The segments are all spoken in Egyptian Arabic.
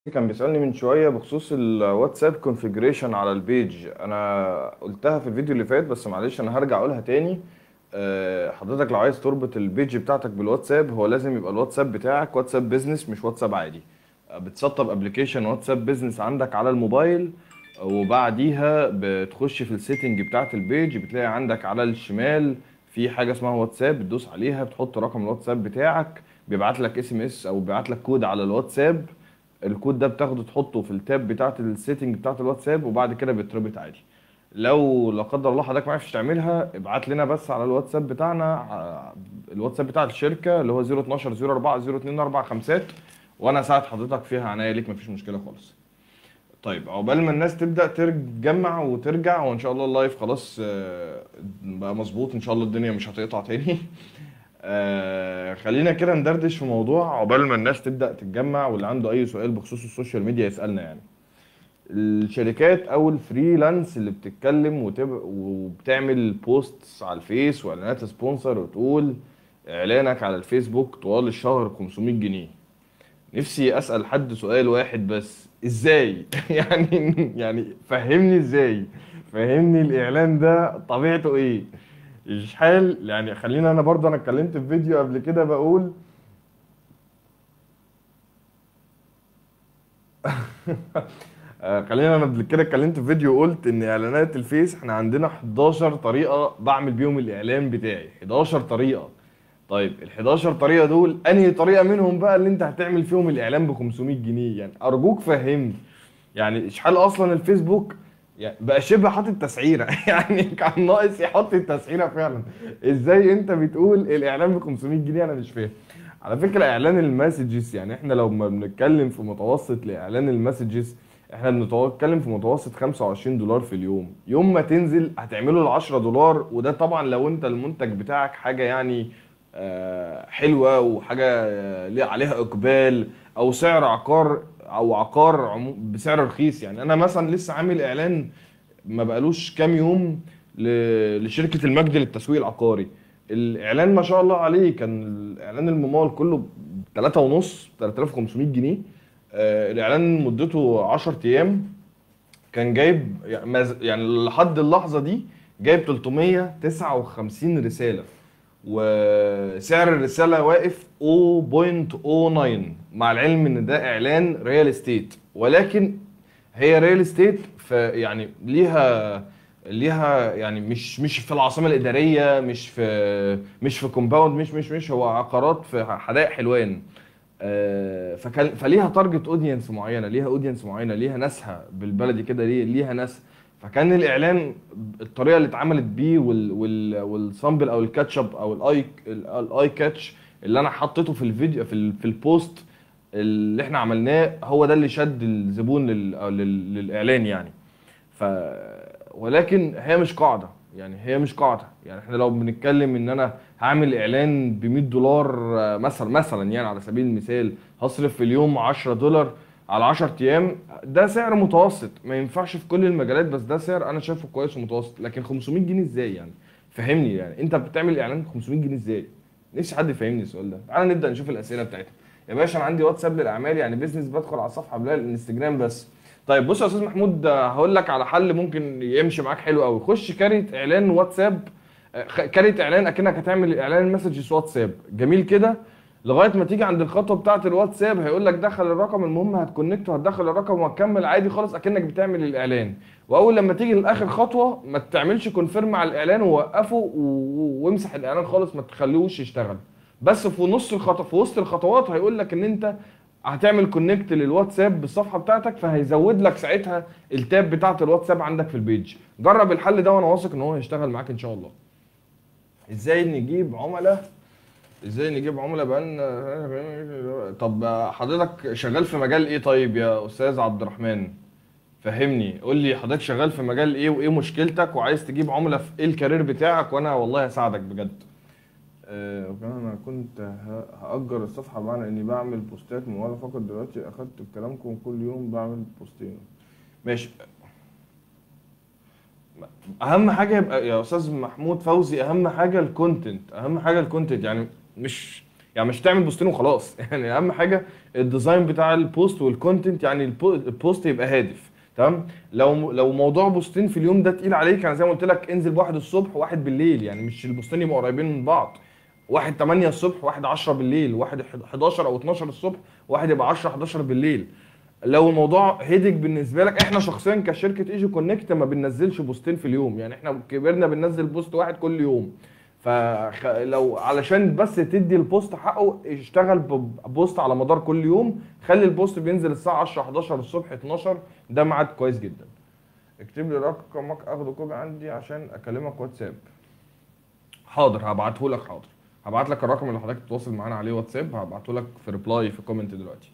كان بيسألني من شوية بخصوص الواتساب كونفيجريشن على البيج انا قلتها في الفيديو اللي فات بس معلش انا هرجع اقولها تاني أه، حضرتك لو عايز تربط البيج بتاعتك بالواتساب هو لازم يبقى الواتساب بتاعك واتساب بيزنس مش واتساب عادي أه، بتسطب ابلكيشن واتساب بيزنس عندك على الموبايل وبعديها بتخش في السيتنج بتاعت البيج بتلاقي عندك على الشمال في حاجة اسمها واتساب بتدوس عليها بتحط رقم الواتساب بتاعك بيبعت لك اس ام اس او بيبعت لك كود على الواتساب الكود ده بتاخده تحطه في التاب بتاعت السيتنج بتاعت الواتساب وبعد كده بيتربط عادي لو لا قدر الله حضرتك ما عرفتش تعملها ابعت لنا بس على الواتساب بتاعنا ع- الواتساب بتاع الشركه اللي هو 012 04 02 4 5 وانا اساعد حضرتك فيها عناية ليك مفيش مشكله خالص طيب عقبال ما الناس تبدا تتجمع وترجع وان شاء الله اللايف خلاص آه، بقى مظبوط ان شاء الله الدنيا مش هتقطع تاني آه خلينا كده ندردش في موضوع عقبال ما الناس تبدأ تتجمع واللي عنده أي سؤال بخصوص السوشيال ميديا يسألنا يعني الشركات أو الفريلانس اللي بتتكلم وتب... وبتعمل بوستس على الفيس وإعلانات سبونسر وتقول إعلانك على الفيسبوك طوال الشهر ب 500 جنيه نفسي أسأل حد سؤال واحد بس إزاي يعني يعني فهمني إزاي فهمني الإعلان ده طبيعته إيه إشحال يعني خلينا أنا برضه أنا اتكلمت في فيديو قبل كده بقول آه، خلينا انا قبل كده اتكلمت في فيديو قلت ان اعلانات الفيس احنا عندنا 11 طريقه بعمل بيهم الاعلان بتاعي 11 طريقه طيب ال 11 طريقه دول انهي طريقه منهم بقى اللي انت هتعمل فيهم الاعلان ب 500 جنيه يعني ارجوك فهمني يعني اشحال اصلا الفيسبوك يعني بقى شبه حاطط تسعيره يعني كان ناقص يحط التسعيره فعلا ازاي انت بتقول الاعلان ب 500 جنيه انا مش فاهم على فكره اعلان المسجز يعني احنا لو ما بنتكلم في متوسط لاعلان المسجز احنا بنتكلم في متوسط 25 دولار في اليوم يوم ما تنزل هتعمله ال 10 دولار وده طبعا لو انت المنتج بتاعك حاجه يعني آه، حلوه وحاجه آه، ليه عليها اقبال او سعر عقار او عقار عمو- بسعر رخيص يعني انا مثلا لسه عامل اعلان ما بقالوش كام يوم ل- لشركه المجد للتسويق العقاري الاعلان ما شاء الله عليه كان الاعلان الممول كله ب 3 ونص 3500 جنيه آه، الاعلان مدته 10 ايام كان جايب يعني مز- يعني لحد اللحظه دي جايب 359 رساله وسعر الرساله واقف 0.09 مع العلم ان ده اعلان ريال استيت ولكن هي ريال استيت ف يعني ليها ليها يعني مش مش في العاصمه الاداريه مش في مش في كومباوند مش مش مش هو عقارات في حدائق حلوان آه، فكان فليها تارجت اودينس معينه ليها اودينس معينه ليها ناسها بالبلدي كده ليه ليها ناس فكان الاعلان الطريقه اللي اتعملت بيه وال وال والسامبل او الكاتشب او الاي الاي كاتش اللي انا حطيته في الفيديو في ال- في البوست اللي احنا عملناه هو ده اللي شد الزبون لل أو لل- للاعلان يعني ف ولكن هي مش قاعده يعني هي مش قاعده يعني احنا لو بنتكلم ان انا هعمل اعلان ب 100 دولار آه، مثلا مثلا يعني على سبيل المثال هصرف في اليوم 10 دولار على 10 ايام ده سعر متوسط ما ينفعش في كل المجالات بس ده سعر انا شايفه كويس ومتوسط لكن 500 جنيه ازاي يعني فهمني يعني انت بتعمل اعلان ب 500 جنيه ازاي نفسي حد يفهمني السؤال ده تعال نبدا نشوف الاسئله بتاعتنا يا باشا انا عندي واتساب للاعمال يعني بيزنس بدخل على الصفحه بلاقي الانستجرام بس طيب بص يا استاذ محمود آه، هقول لك على حل ممكن يمشي معاك حلو قوي خش كارت اعلان واتساب آه، خ- كارت اعلان اكنك هتعمل اعلان مسجز واتساب جميل كده لغايه ما تيجي عند الخطوه بتاعه الواتساب هيقول لك دخل الرقم المهم هتكونكت وهتدخل الرقم وهتكمل عادي خالص اكنك بتعمل الاعلان واول لما تيجي لاخر خطوه ما تعملش كونفيرم على الاعلان ووقفه و- و- وامسح الاعلان خالص ما تخليهوش يشتغل بس في نص الخطوه في وسط الخطوات هيقول لك ان انت هتعمل كونكت للواتساب بالصفحه بتاعتك فهيزود لك ساعتها التاب بتاعه الواتساب عندك في البيج جرب الحل ده وانا واثق ان هو هيشتغل معاك ان شاء الله ازاي نجيب عملاء ازاي نجيب عملاء بقالنا طب حضرتك شغال في مجال ايه طيب يا استاذ عبد الرحمن فهمني قول لي حضرتك شغال في مجال ايه وايه مشكلتك وعايز تجيب عملاء في ايه الكارير بتاعك وانا والله هساعدك بجد آه، وكمان انا كنت ه- هأجر الصفحة بمعنى اني بعمل بوستات موالة فقط دلوقتي اخدت بكلامكم كل يوم بعمل بوستين ماشي اهم حاجة يبقى يا استاذ محمود فوزي اهم حاجة الكونتنت اهم حاجة الكونتنت يعني مش يعني مش تعمل بوستين وخلاص يعني اهم حاجه الديزاين بتاع البوست والكونتنت يعني البو- البوست يبقى هادف تمام لو لو موضوع بوستين في اليوم ده تقيل عليك يعني زي ما قلت لك انزل بواحد الصبح وواحد بالليل يعني مش البوستين يبقوا قريبين من بعض واحد 8 الصبح واحد 10 بالليل واحد 11 او 12 الصبح واحد يبقى 10 11 بالليل لو الموضوع هيدك بالنسبه لك احنا شخصيا كشركه ايجي كونكت ما بننزلش بوستين في اليوم يعني احنا كبرنا بننزل بوست واحد كل يوم فلو علشان بس تدي البوست حقه اشتغل ببوست على مدار كل يوم خلي البوست بينزل الساعه 10 11 الصبح 12 ده ميعاد كويس جدا اكتب لي رقمك اخده كوبي عندي عشان اكلمك واتساب حاضر هبعته لك حاضر هبعت لك الرقم اللي حضرتك تتواصل معانا عليه واتساب هبعته لك في ريبلاي في كومنت دلوقتي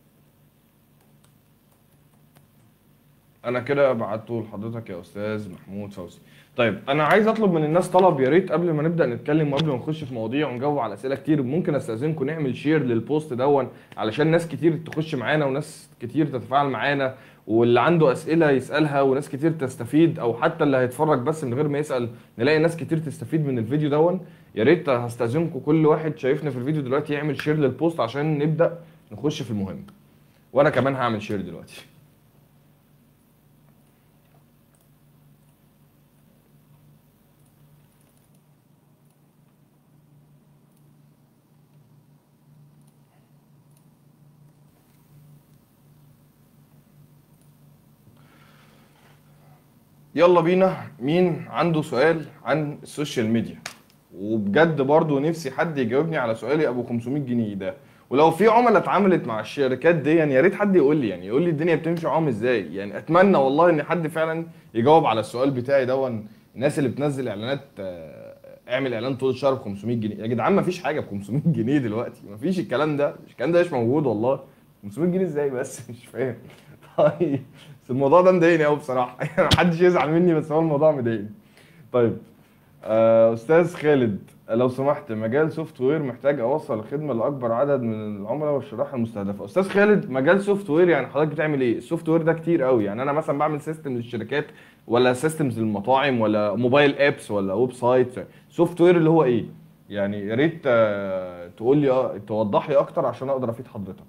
انا كده بعته لحضرتك يا استاذ محمود فوزي طيب انا عايز اطلب من الناس طلب يا ريت قبل ما نبدا نتكلم وقبل ما نخش في مواضيع ونجاوب على اسئله كتير ممكن استاذنكم نعمل شير للبوست دون علشان ناس كتير تخش معانا وناس كتير تتفاعل معانا واللي عنده اسئله يسالها وناس كتير تستفيد او حتى اللي هيتفرج بس من غير ما يسال نلاقي ناس كتير تستفيد من الفيديو دون يا ريت هستاذنكم كل واحد شايفنا في الفيديو دلوقتي يعمل شير للبوست عشان نبدا نخش في المهم وانا كمان هعمل شير دلوقتي يلا بينا مين عنده سؤال عن السوشيال ميديا وبجد برضو نفسي حد يجاوبني على سؤالي ابو 500 جنيه ده ولو في عملاء اتعاملت مع الشركات دي يعني يا ريت حد يقول لي يعني يقول لي الدنيا بتمشي معاهم ازاي يعني اتمنى والله ان حد فعلا يجاوب على السؤال بتاعي دون الناس اللي بتنزل اعلانات آه، اعمل اعلان طول الشهر ب 500 جنيه يا جدعان ما فيش حاجه ب 500 جنيه دلوقتي ما فيش الكلام ده الكلام ده مش موجود والله 500 جنيه ازاي بس مش فاهم طيب بس الموضوع ده مضايقني قوي بصراحه يعني محدش يزعل مني بس هو الموضوع مضايقني طيب آه، استاذ خالد لو سمحت مجال سوفت وير محتاج اوصل الخدمه لاكبر عدد من العملاء والشرائح المستهدفه استاذ خالد مجال سوفت وير يعني حضرتك بتعمل ايه السوفت وير ده كتير قوي يعني انا مثلا بعمل سيستم للشركات ولا سيستمز للمطاعم ولا موبايل ابس ولا ويب سايت سوفت وير اللي هو ايه يعني يا ريت آه، تقول لي آه، توضح لي اكتر عشان اقدر افيد حضرتك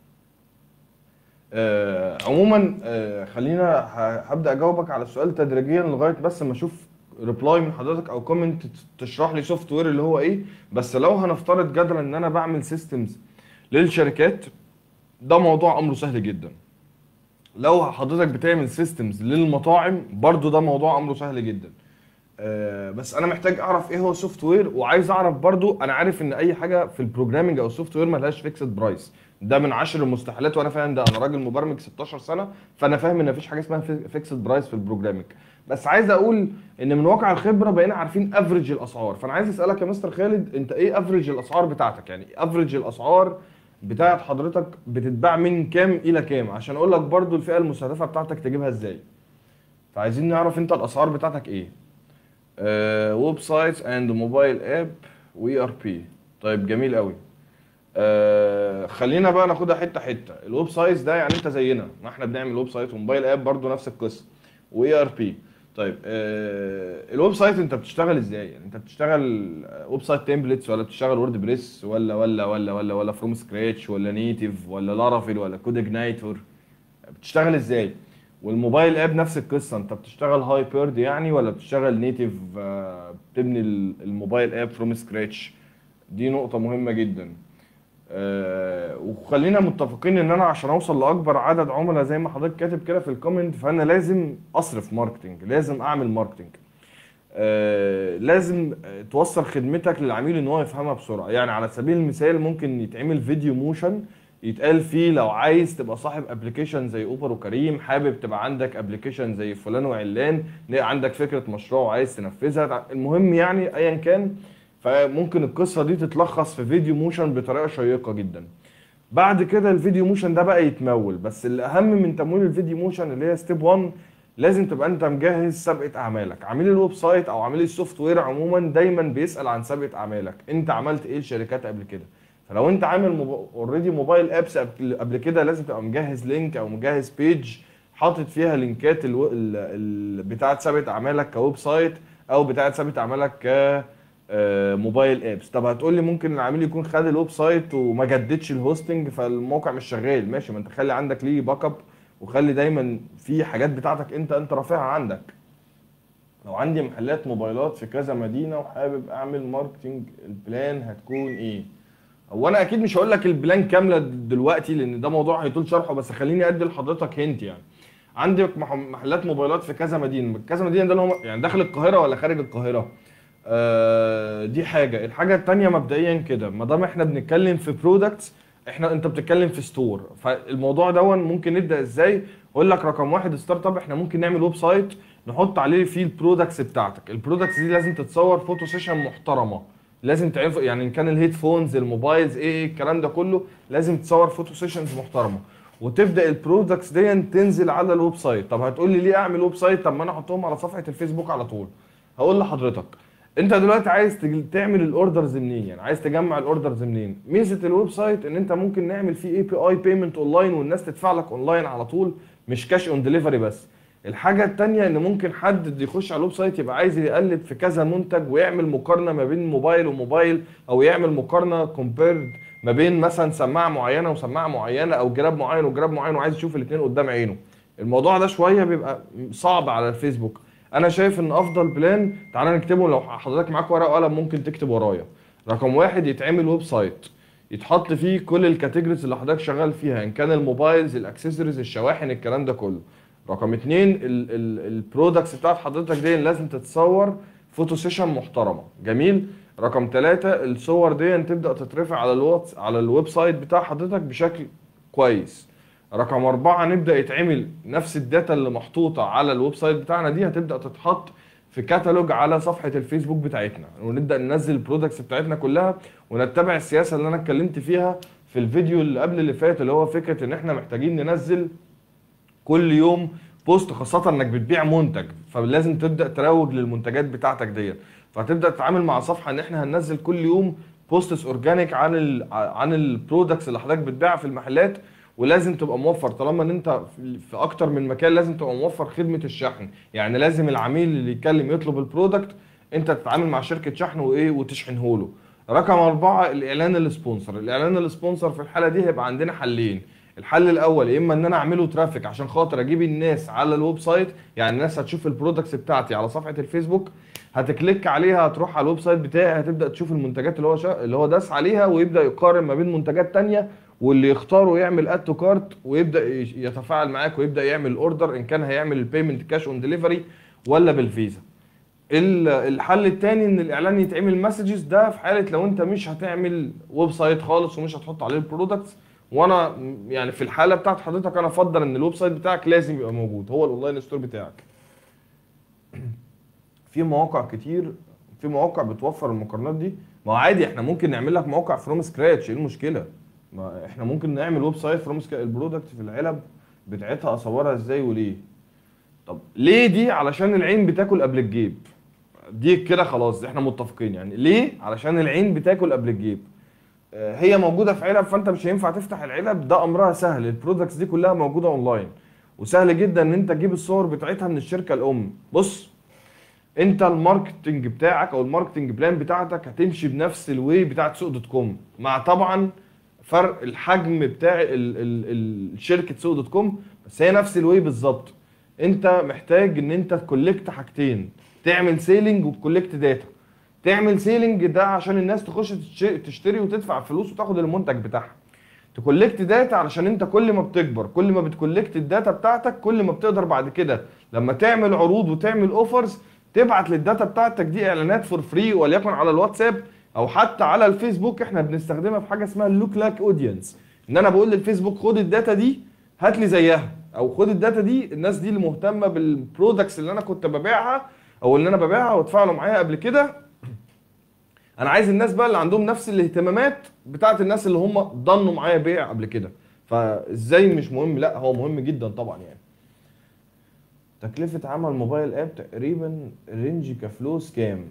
آه، عموما آه، خلينا ه- هبدا اجاوبك على السؤال تدريجيا لغايه بس ما اشوف ريبلاي من حضرتك او كومنت تشرح لي سوفت وير اللي هو ايه بس لو هنفترض جدلا ان انا بعمل سيستمز للشركات ده موضوع امره سهل جدا لو حضرتك بتعمل سيستمز للمطاعم برضو ده موضوع امره سهل جدا آه، بس انا محتاج اعرف ايه هو السوفت وير وعايز اعرف برضو انا عارف ان اي حاجه في البروجرامنج او السوفت وير ملهاش فيكسد برايس ده من عشر المستحيلات وانا فاهم ده انا راجل مبرمج 16 سنه فانا فاهم ان مفيش حاجه اسمها فيكسد برايس في البروجرامنج بس عايز اقول ان من واقع الخبره بقينا عارفين افريج الاسعار فانا عايز اسالك يا مستر خالد انت ايه افريج الاسعار بتاعتك يعني افريج الاسعار بتاعت حضرتك بتتباع من كام الى كام عشان اقول لك برضو الفئه المستهدفه بتاعتك تجيبها ازاي فعايزين نعرف انت الاسعار بتاعتك ايه ويب سايتس اند موبايل اب واي ار بي طيب جميل قوي آه خلينا بقى ناخدها حته حته الويب سايتس ده يعني انت زينا ما احنا بنعمل ويب سايت وموبايل اب برضو نفس القصه واي ار بي طيب آه الويب سايت انت بتشتغل ازاي يعني انت بتشتغل ويب سايت تمبلتس ولا بتشتغل وورد بريس ولا ولا ولا ولا ولا فروم سكراتش ولا نيتيف ولا لارافيل ولا كود اجنايتور بتشتغل ازاي والموبايل اب نفس القصه انت بتشتغل هاي بيرد يعني ولا بتشتغل نيتيف بتبني ال- الموبايل اب فروم سكراتش دي نقطه مهمه جدا آه، وخلينا متفقين ان انا عشان اوصل لاكبر عدد عملاء زي ما حضرتك كاتب كده في الكومنت فانا لازم اصرف ماركتنج لازم اعمل ماركتنج آه، لازم آه، توصل خدمتك للعميل ان هو يفهمها بسرعه يعني على سبيل المثال ممكن يتعمل فيديو موشن يتقال فيه لو عايز تبقى صاحب ابلكيشن زي اوبر وكريم حابب تبقى عندك ابلكيشن زي فلان وعلان عندك فكره مشروع وعايز تنفذها المهم يعني ايا كان فممكن القصه دي تتلخص في فيديو موشن بطريقه شيقه جدا بعد كده الفيديو موشن ده بقى يتمول بس الاهم من تمويل الفيديو موشن اللي هي ستيب 1 لازم تبقى انت مجهز سابقه اعمالك عميل الويب سايت او عميل السوفت وير عموما دايما بيسال عن سابقه اعمالك انت عملت ايه لشركات قبل كده فلو انت عامل اوريدي موبايل ابس قبل كده لازم تبقى مجهز لينك او مجهز بيج حاطط فيها لينكات الو... ال... ال... بتاعه سابقه اعمالك كويب سايت او بتاعه سابقه اعمالك ك آه، موبايل ابس طب هتقول لي ممكن العميل يكون خد الويب سايت وما جددش الهوستنج فالموقع مش شغال ماشي ما انت خلي عندك ليه باك اب وخلي دايما في حاجات بتاعتك انت انت رافعها عندك لو عندي محلات موبايلات في كذا مدينه وحابب اعمل ماركتنج البلان هتكون ايه هو انا اكيد مش هقول لك البلان كامله دلوقتي لان ده موضوع هيطول شرحه بس خليني ادي لحضرتك هنت يعني عندك مح- محلات موبايلات في كذا مدينه كذا مدينه ده اللي هم يعني داخل القاهره ولا خارج القاهره آه دي حاجه الحاجه التانية مبدئيا كده ما دام احنا بنتكلم في برودكتس احنا انت بتتكلم في ستور فالموضوع دون ممكن نبدا ازاي اقول لك رقم واحد ستارت اب احنا ممكن نعمل ويب سايت نحط عليه فيه البرودكتس بتاعتك البرودكتس دي لازم تتصور فوتو سيشن محترمه لازم تعرف يعني ان كان الهيدفونز الموبايلز ايه إيه الكلام ده كله لازم تصور فوتو سيشنز محترمه وتبدا البرودكتس دي تنزل على الويب سايت طب هتقول لي ليه اعمل ويب سايت طب ما انا احطهم على صفحه الفيسبوك على طول هقول لحضرتك انت دلوقتي عايز تج- تعمل الاوردرز منين يعني عايز تجمع الاوردرز منين ميزه الويب سايت ان انت ممكن نعمل فيه اي بي اي بيمنت اونلاين والناس تدفع لك اونلاين على طول مش كاش اون ديليفري بس الحاجة التانية ان ممكن حد يخش على الويب سايت يبقى عايز يقلب في كذا منتج ويعمل مقارنة ما بين موبايل وموبايل او يعمل مقارنة كومبيرد ما بين مثلا سماعة معينة وسماعة معينة او جراب معين وجراب معين وعايز يشوف الاثنين قدام عينه الموضوع ده شوية بيبقى صعب على الفيسبوك انا شايف ان افضل بلان تعالى نكتبه لو حضرتك معاك ورقة وقلم ممكن تكتب ورايا رقم واحد يتعمل ويب سايت يتحط فيه كل الكاتيجوريز اللي حضرتك شغال فيها ان كان الموبايلز الاكسسوارز الشواحن الكلام ده كله رقم اتنين البرودكتس بتاعت حضرتك دي لازم تتصور فوتو سيشن محترمه جميل رقم ثلاثة الصور دي تبدا تترفع على الواتس على الويب سايت بتاع حضرتك بشكل كويس رقم أربعة نبدأ يتعمل نفس الداتا اللي محطوطة على الويب سايت بتاعنا دي هتبدأ تتحط في كتالوج على صفحة الفيسبوك بتاعتنا ونبدأ ننزل البرودكتس بتاعتنا كلها ونتبع السياسة اللي أنا اتكلمت فيها في الفيديو اللي قبل اللي فات اللي هو فكرة إن إحنا محتاجين ننزل كل يوم بوست خاصة انك بتبيع منتج فلازم تبدأ تروج للمنتجات بتاعتك ديت فهتبدأ تتعامل مع صفحة ان احنا هننزل كل يوم بوستس اورجانيك عن ال عن البرودكتس اللي حضرتك بتبيعها في المحلات ولازم تبقى موفر طالما ان انت في- في اكتر من مكان لازم تبقى موفر خدمة الشحن يعني لازم العميل اللي يتكلم يطلب البرودكت انت تتعامل مع شركة شحن وايه وتشحنه له رقم أربعة الإعلان السبونسر الإعلان السبونسر في الحالة دي هيبقى عندنا حلين الحل الاول يا اما ان انا اعمله ترافيك عشان خاطر اجيب الناس على الويب سايت يعني الناس هتشوف البرودكتس بتاعتي على صفحه الفيسبوك هتكليك عليها هتروح على الويب سايت بتاعي هتبدا تشوف المنتجات اللي هو شا... اللي هو داس عليها ويبدا يقارن ما بين منتجات تانية واللي يختاره يعمل اد تو كارت ويبدا ي- يتفاعل معاك ويبدا يعمل الاوردر ان كان هيعمل البيمنت كاش اون ديليفري ولا بالفيزا ال- الحل التاني ان الاعلان يتعمل مسجز ده في حاله لو انت مش هتعمل ويب سايت خالص ومش هتحط عليه البرودكتس وانا م- يعني في الحاله بتاعت حضرتك انا افضل ان الويب سايت بتاعك لازم يبقى موجود هو الاونلاين ستور بتاعك في مواقع كتير في مواقع بتوفر المقارنات دي ما هو عادي احنا ممكن نعمل لك موقع فروم سكراتش ايه المشكله ما احنا ممكن نعمل ويب سايت فروم البرودكت في العلب بتاعتها اصورها ازاي وليه طب ليه دي علشان العين بتاكل قبل الجيب دي كده خلاص احنا متفقين يعني ليه علشان العين بتاكل قبل الجيب آه، هي موجوده في علب فانت مش هينفع تفتح العلب ده امرها سهل البرودكتس دي كلها موجوده اونلاين وسهل جدا ان انت تجيب الصور بتاعتها من الشركه الام بص انت الماركتنج بتاعك او الماركتنج بلان بتاعتك هتمشي بنفس الواي بتاعت سوق دوت كوم مع طبعا فرق الحجم بتاع ال ال ال شركه سوق دوت كوم بس هي نفس الواي بالظبط انت محتاج ان انت تكولكت حاجتين تعمل سيلينج وتكولكت داتا تعمل سيلينج ده عشان الناس تخش تش- تشتري وتدفع فلوس وتاخد المنتج بتاعها تكولكت داتا علشان انت كل ما بتكبر كل ما بتكولكت الداتا بتاعتك كل ما بتقدر بعد كده لما تعمل عروض وتعمل اوفرز تبعت للداتا بتاعتك دي اعلانات فور فري وليكن على الواتساب او حتى على الفيسبوك احنا بنستخدمها في حاجه اسمها اللوك لاك اودينس ان انا بقول للفيسبوك خد الداتا دي هات لي زيها او خد الداتا دي الناس دي اللي مهتمه بالبرودكتس اللي انا كنت ببيعها او اللي انا ببيعها واتفاعلوا معايا قبل كده انا عايز الناس بقى اللي عندهم نفس الاهتمامات بتاعت الناس اللي هم ضنوا معايا بيع قبل كده فازاي مش مهم لا هو مهم جدا طبعا يعني تكلفة عمل موبايل اب تقريبا رينج كفلوس كام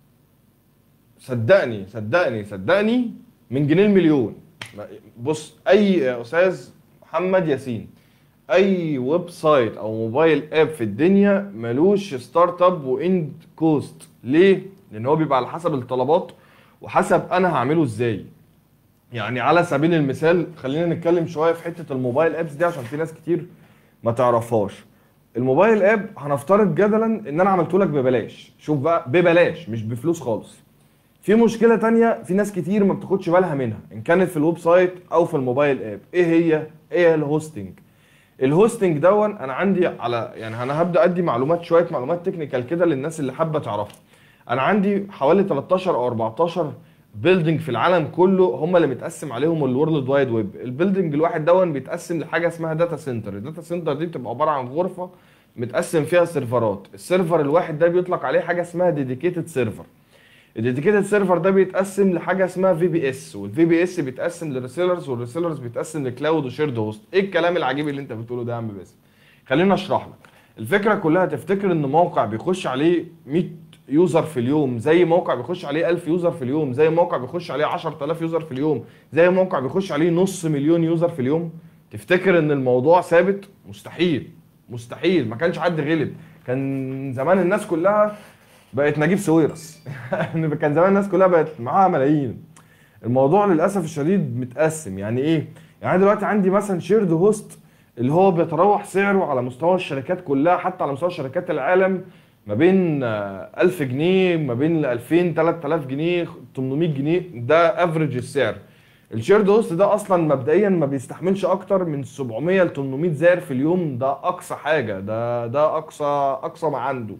صدقني صدقني صدقني من جنيه المليون بص اي يا استاذ محمد ياسين اي ويب سايت او موبايل اب في الدنيا ملوش ستارت اب واند كوست ليه لان هو بيبقى على حسب الطلبات وحسب انا هعمله ازاي يعني على سبيل المثال خلينا نتكلم شويه في حته الموبايل ابس دي عشان في ناس كتير ما تعرفهاش الموبايل اب هنفترض جدلا ان انا عملته لك ببلاش شوف بقى ببلاش مش بفلوس خالص في مشكله تانية في ناس كتير ما بتاخدش بالها منها ان كانت في الويب سايت او في الموبايل اب ايه هي ايه الهوستنج الهوستنج دون انا عندي على يعني انا هبدا ادي معلومات شويه معلومات تكنيكال كده للناس اللي حابه تعرفها انا عندي حوالي 13 او 14 بيلدينج في العالم كله هم اللي متقسم عليهم الورلد وايد ويب البيلدينج الواحد دون بيتقسم لحاجه اسمها داتا سنتر الداتا سنتر دي بتبقى عباره عن غرفه متقسم فيها سيرفرات السيرفر الواحد ده بيطلق عليه حاجه اسمها ديديكيتد سيرفر الديديكيتد سيرفر ده بيتقسم لحاجه اسمها في بي اس والفي بي اس بيتقسم لريسيلرز والريسيلرز بيتقسم لكلاود وشيرد هوست ايه الكلام العجيب اللي انت بتقوله ده يا عم باسم خليني اشرح لك الفكره كلها تفتكر ان موقع بيخش عليه 100 يوزر في اليوم زي موقع بيخش عليه 1000 يوزر في اليوم زي موقع بيخش عليه 10000 يوزر في اليوم زي موقع بيخش عليه نص مليون يوزر في اليوم تفتكر ان الموضوع ثابت مستحيل مستحيل ما كانش حد غلب كان زمان الناس كلها بقت نجيب ساويرس كان زمان الناس كلها بقت معاها ملايين الموضوع للاسف الشديد متقسم يعني ايه يعني أنا دلوقتي عندي مثلا شيرد هوست اللي هو بيتراوح سعره على مستوى الشركات كلها حتى على مستوى شركات العالم ما بين آه، 1000 جنيه ما بين 2000 3000 جنيه 800 جنيه ده افريج السعر الشيرد هوست ده اصلا مبدئيا ما بيستحملش اكتر من 700 ل 800 زائر في اليوم ده اقصى حاجه ده ده اقصى اقصى ما عنده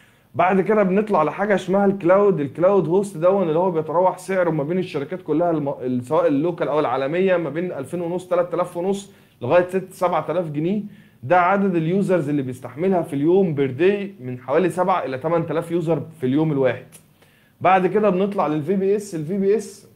بعد كده بنطلع لحاجه اسمها الكلاود الكلاود هوست دون اللي هو بيتراوح سعره ما بين الشركات كلها الم... ال- سواء اللوكال او العالميه ما بين 2000 ونص 3000 ونص لغايه 6 7000 جنيه ده عدد اليوزرز اللي بيستحملها في اليوم بير داي من حوالي 7 الى 8000 يوزر في اليوم الواحد بعد كده بنطلع للفي بي اس الفي بي اس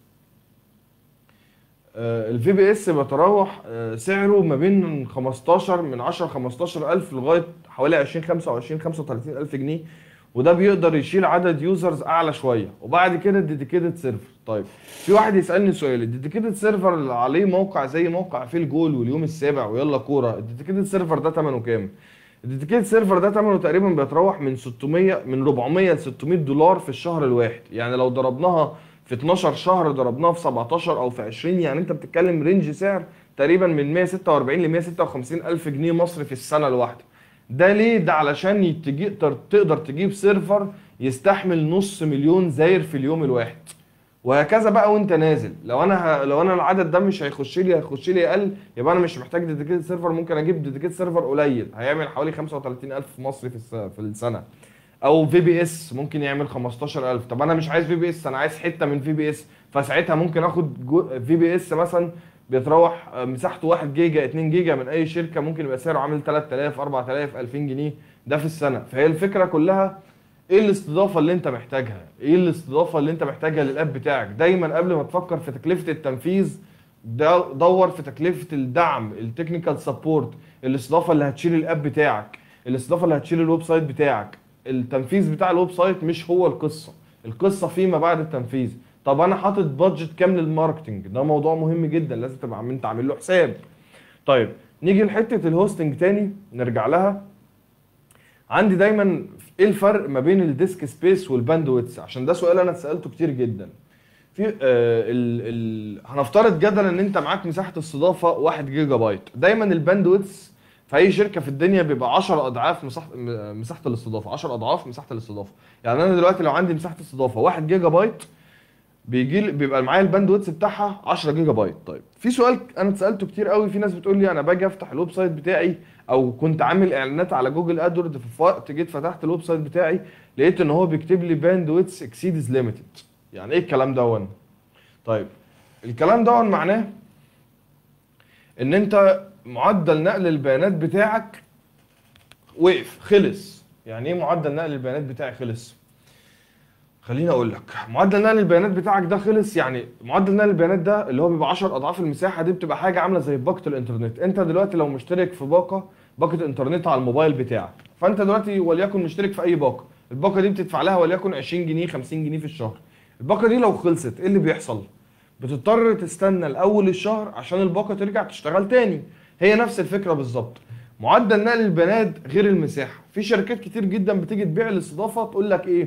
الفي بي اس بيتراوح آه، سعره ما بين 15 من 10 15 الف لغايه حوالي 20 25 35 الف جنيه وده بيقدر يشيل عدد يوزرز اعلى شويه وبعد كده الديديكيتد سيرفر طيب في واحد يسالني سؤال الديديكيتد سيرفر اللي عليه موقع زي موقع في الجول واليوم السابع ويلا كوره الديديكيتد سيرفر ده ثمنه كام الديديكيتد سيرفر ده ثمنه تقريبا بيتراوح من 600 من 400 ل 600 دولار في الشهر الواحد يعني لو ضربناها في 12 شهر ضربناها في 17 او في 20 يعني انت بتتكلم رينج سعر تقريبا من 146 ل 156 الف جنيه مصري في السنه الواحده ده ليه ده علشان يتجي- تقدر تقدر تجيب سيرفر يستحمل نص مليون زاير في اليوم الواحد وهكذا بقى وانت نازل لو انا ه... لو انا العدد ده مش هيخش لي هيخش لي اقل يبقى انا مش محتاج ديديكيتد سيرفر ممكن اجيب ديديكيتد سيرفر قليل هيعمل حوالي 35000 مصري في الس... في السنه او في بي اس ممكن يعمل 15000 طب انا مش عايز في بي اس انا عايز حته من في بي اس فساعتها ممكن اخد جو... في بي اس مثلا بيتراوح آه، مساحته 1 جيجا 2 جيجا من اي شركه ممكن يبقى سعره عامل 3000 4000 2000 جنيه ده في السنه فهي الفكره كلها ايه الاستضافه اللي انت محتاجها ايه الاستضافه اللي انت محتاجها للاب بتاعك دايما قبل ما تفكر في تكلفه التنفيذ دا- دور في تكلفه الدعم التكنيكال سبورت الاستضافه اللي هتشيل الاب بتاعك الاستضافه اللي هتشيل الويب سايت بتاعك التنفيذ بتاع الويب سايت مش هو القصه القصه فيما بعد التنفيذ طب انا حاطط بادجت كام للماركتنج ده موضوع مهم جدا لازم تبقى عامل انت عامل له حساب طيب نيجي لحته الهوستنج تاني نرجع لها عندي دايما ايه الفرق ما بين الديسك سبيس والباندويتس عشان ده سؤال انا اتسالته كتير جدا في آه ال ال هنفترض جدلا ان انت معاك مساحه استضافه 1 جيجا بايت دايما الباندويتس في اي شركه في الدنيا بيبقى 10 اضعاف مساحه م- مساحه الاستضافه 10 اضعاف مساحه الاستضافه يعني انا دلوقتي لو عندي مساحه استضافه 1 جيجا بايت بيجي لي بيبقى معايا الباندويتس بتاعها 10 جيجا بايت طيب في سؤال انا اتسالته كتير قوي في ناس بتقول لي انا باجي افتح الويب سايت بتاعي او كنت عامل اعلانات على جوجل ادورد في وقت جيت فتحت الويب سايت بتاعي لقيت ان هو بيكتب لي باندويتس اكسيدز ليميتد يعني ايه الكلام ده طيب الكلام ده معناه ان انت معدل نقل البيانات بتاعك وقف خلص يعني ايه معدل نقل البيانات بتاعي خلص خليني اقول لك معدل نقل البيانات بتاعك ده خلص يعني معدل نقل البيانات ده اللي هو بيبقى 10 اضعاف المساحه دي بتبقى حاجه عامله زي باقه الانترنت انت دلوقتي لو مشترك في باقه باقه انترنت على الموبايل بتاعك فانت دلوقتي وليكن مشترك في اي باقه الباقه دي بتدفع لها وليكن 20 جنيه 50 جنيه في الشهر الباقه دي لو خلصت ايه اللي بيحصل بتضطر تستنى لاول الشهر عشان الباقه ترجع تشتغل تاني هي نفس الفكره بالظبط معدل نقل البيانات غير المساحه في شركات كتير جدا بتيجي تبيع الاستضافه تقول لك ايه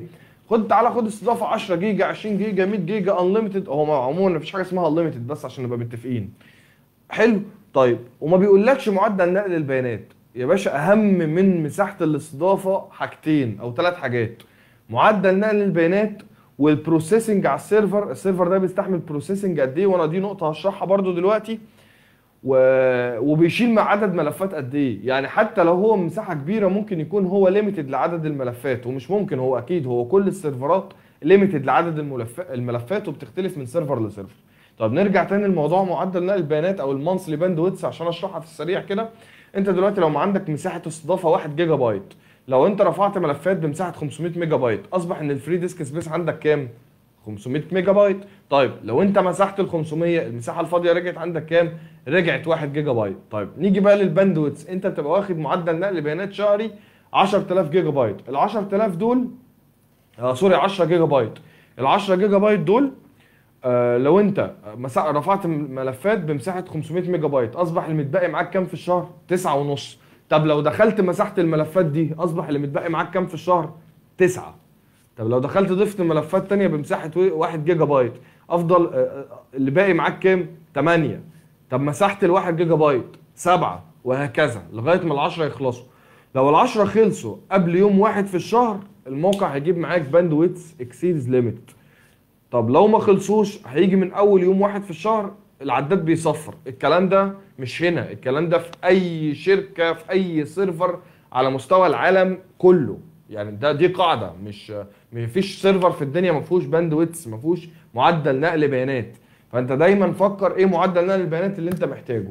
خد تعالى خد استضافه 10 جيجا 20 جيجا 100 جيجا انليمتد هو عموما مفيش حاجه اسمها انليمتد بس عشان نبقى متفقين حلو طيب وما بيقولكش معدل نقل البيانات يا باشا اهم من مساحه الاستضافه حاجتين او ثلاث حاجات معدل نقل البيانات والبروسيسنج على السيرفر السيرفر ده بيستحمل بروسيسنج قد ايه وانا دي نقطه هشرحها برضو دلوقتي و... وبيشيل مع عدد ملفات قد ايه يعني حتى لو هو مساحه كبيره ممكن يكون هو ليميتد لعدد الملفات ومش ممكن هو اكيد هو كل السيرفرات ليميتد لعدد الملف... الملفات وبتختلف من سيرفر لسيرفر طب نرجع تاني لموضوع معدل نقل البيانات او المانثلي باند ويتس عشان اشرحها في السريع كده انت دلوقتي لو ما عندك مساحه استضافه 1 جيجا بايت لو انت رفعت ملفات بمساحه 500 ميجا بايت اصبح ان الفري ديسك سبيس عندك كام 500 ميجا بايت طيب لو انت مسحت ال 500 المساحه الفاضيه رجعت عندك كام رجعت 1 جيجا بايت طيب نيجي بقى للباندويتس انت بتبقى واخد معدل نقل بيانات شهري 10000 جيجا بايت ال 10000 دول آه سوري 10 جيجا بايت ال 10 جيجا بايت دول آه لو انت مسا... رفعت ملفات بمساحه 500 ميجا بايت اصبح المتبقي معاك كام في الشهر 9 ونص طب لو دخلت مسحت الملفات دي اصبح اللي متبقي معاك كام في الشهر 9 طب لو دخلت ضفت ملفات تانية بمساحه 1 جيجا بايت افضل آه، اللي باقي معاك كام 8 طب مسحت ال 1 جيجا بايت 7 وهكذا لغايه ما ال 10 يخلصوا لو ال 10 خلصوا قبل يوم واحد في الشهر الموقع هيجيب معاك باند ويتس اكسيدز ليميت طب لو ما خلصوش هيجي من اول يوم واحد في الشهر العداد بيصفر الكلام ده مش هنا الكلام ده في اي شركه في اي سيرفر على مستوى العالم كله يعني ده دي قاعده مش مفيش سيرفر في الدنيا ما فيهوش باند ويتس ما فيهوش معدل نقل بيانات فانت دايما فكر ايه معدل نقل البيانات اللي انت محتاجه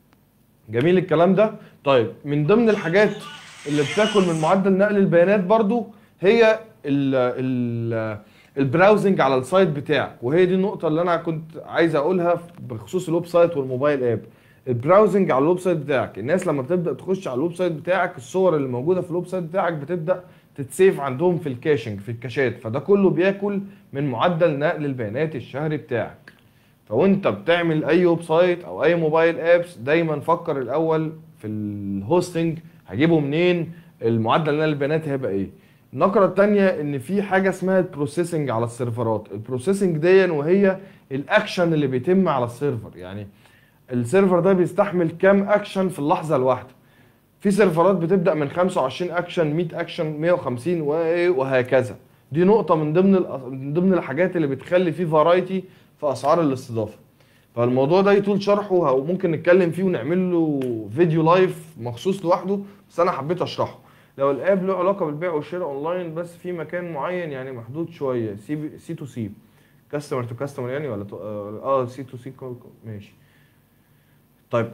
جميل الكلام ده طيب من ضمن الحاجات اللي بتاكل من معدل نقل البيانات برضو هي ال ال البراوزنج على السايت بتاعك وهي دي النقطة اللي أنا كنت عايز أقولها بخصوص الويب سايت والموبايل اب البراوزنج على الويب سايت بتاعك الناس لما بتبدأ تخش على الويب سايت بتاعك الصور اللي موجودة في الويب سايت بتاعك بتبدأ تتسيف عندهم في الكاشنج في الكاشات فده كله بياكل من معدل نقل البيانات الشهري بتاعك فوانت بتعمل اي ويب سايت او اي موبايل ابس دايما فكر الاول في الهوستنج هجيبه منين المعدل نقل البيانات هيبقى ايه النقرة التانية ان في حاجة اسمها البروسيسنج على السيرفرات البروسيسنج دي وهي الاكشن اللي بيتم على السيرفر يعني السيرفر ده بيستحمل كام اكشن في اللحظة الواحدة في سيرفرات بتبدا من 25 اكشن 100 اكشن 150 وهكذا دي نقطه من ضمن من ضمن الحاجات اللي بتخلي في فرايتي في اسعار الاستضافه فالموضوع ده يطول شرحه او ممكن نتكلم فيه ونعمل له فيديو لايف مخصوص لوحده بس انا حبيت اشرحه لو الاب له علاقه بالبيع والشراء اونلاين بس في مكان معين يعني محدود شويه سي سي تو سي كاستمر تو كاستمر يعني ولا اه سي تو سي ماشي طيب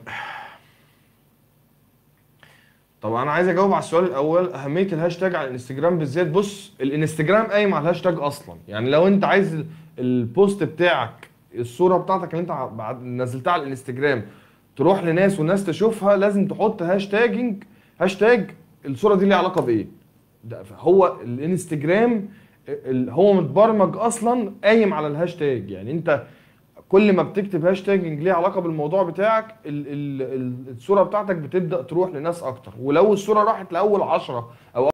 طب انا عايز اجاوب على السؤال الاول اهميه الهاشتاج على الانستجرام بالذات بص الانستجرام قايم على الهاشتاج اصلا يعني لو انت عايز البوست بتاعك الصوره بتاعتك اللي انت بعد نزلتها على الانستجرام تروح لناس والناس تشوفها لازم تحط هاشتاجنج هاشتاج الصوره دي ليها علاقه بايه ده هو الانستجرام هو متبرمج اصلا قايم على الهاشتاج يعني انت كل ما بتكتب هاشتاج ليه علاقه بالموضوع بتاعك ال ال الصوره بتاعتك بتبدا تروح لناس اكتر ولو الصوره راحت لاول 10 او